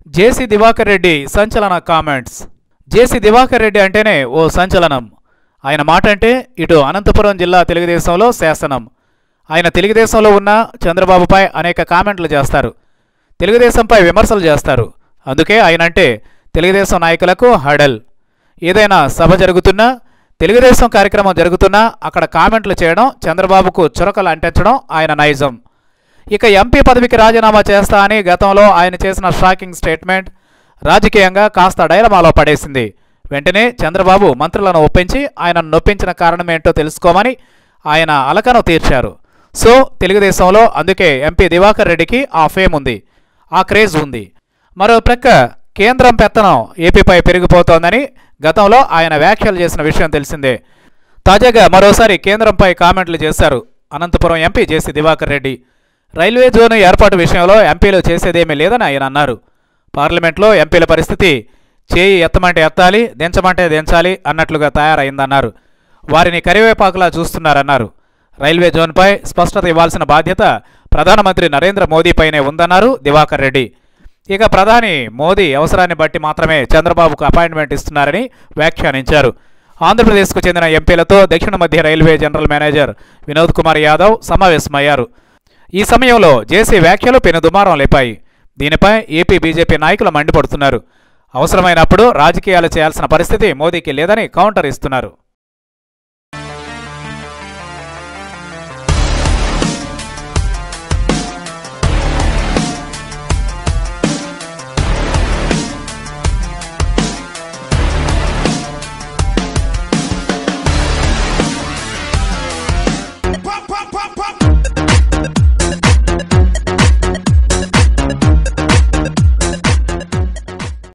జేసీ దివాకర్ రెడ్డి సంచలన కామెంట్స్ జేసీ దివాకర్ రెడ్డి అంటేనే ఓ సంచలనం ఆయన మాట అంటే ఇటు అనంతపురం జిల్లా తెలుగుదేశంలో శాసనం ఆయన తెలుగుదేశంలో ఉన్న చంద్రబాబుపై అనేక కామెంట్లు చేస్తారు తెలుగుదేశంపై విమర్శలు చేస్తారు అందుకే ఆయన అంటే తెలుగుదేశం నాయకులకు హడల్ ఏదైనా సభ జరుగుతున్నా తెలుగుదేశం కార్యక్రమం జరుగుతున్నా అక్కడ కామెంట్లు చేయడం చంద్రబాబుకు చురకలు అంటించడం ఆయన నైజం ఇక ఎంపీ పదవికి రాజీనామా చేస్తా అని గతంలో ఆయన చేసిన షాకింగ్ స్టేట్మెంట్ రాజకీయంగా కాస్త డైలమాలో పడేసింది వెంటనే చంద్రబాబు మంత్రులను ఒప్పించి ఆయనను నొప్పించిన కారణమేంటో తెలుసుకోమని ఆయన అలకను తీర్చారు సో తెలుగుదేశంలో అందుకే ఎంపీ దివాకర్ రెడ్డికి ఆ ఫేమ్ ఉంది ఆ క్రేజ్ ఉంది మరో ప్రక్క కేంద్రం పెత్తనం ఏపీపై పెరిగిపోతోందని గతంలో ఆయన వ్యాఖ్యలు చేసిన విషయం తెలిసిందే తాజాగా మరోసారి కేంద్రంపై కామెంట్లు చేశారు Anantapuram MP JC Diwakar Reddy railway zone ఏర్పాటు విషయంలో ఎంపీలు చేసేదేమీ లేదని ఆయన అన్నారు పార్లమెంట్లో ఎంపీల పరిస్థితి చేయి ఎత్తమంటే ఎత్తాలి దించమంటే దించాలి అన్నట్లుగా తయారైందన్నారు వారిని కరివేపాకులా చూస్తున్నారన్నారు రైల్వే జోన్పై స్పష్టత ఇవ్వాల్సిన బాధ్యత ప్రధానమంత్రి నరేంద్ర మోదీపైనే ఉందన్నారు దివాకర్ రెడ్డి ఇక ప్రధాని మోదీ అవసరాన్ని బట్టి మాత్రమే చంద్రబాబుకు అపాయింట్మెంట్ ఇస్తున్నారని వ్యాఖ్యానించారు ఆంధ్రప్రదేశ్కు చెందిన ఎంపీలతో దక్షిణ మధ్య railway general manager Vinod Kumar Yadav సమావేశమయ్యారు ఈ సమయంలో జేసీ వ్యాఖ్యలు పెనుదుమారం లేపాయి దీనిపై ఏపీ బీజేపీ నాయకులు మండిపడుతున్నారు అవసరమైనప్పుడు రాజకీయాలు చేయాల్సిన పరిస్థితి మోదీకి లేదని కౌంటర్ ఇస్తున్నారు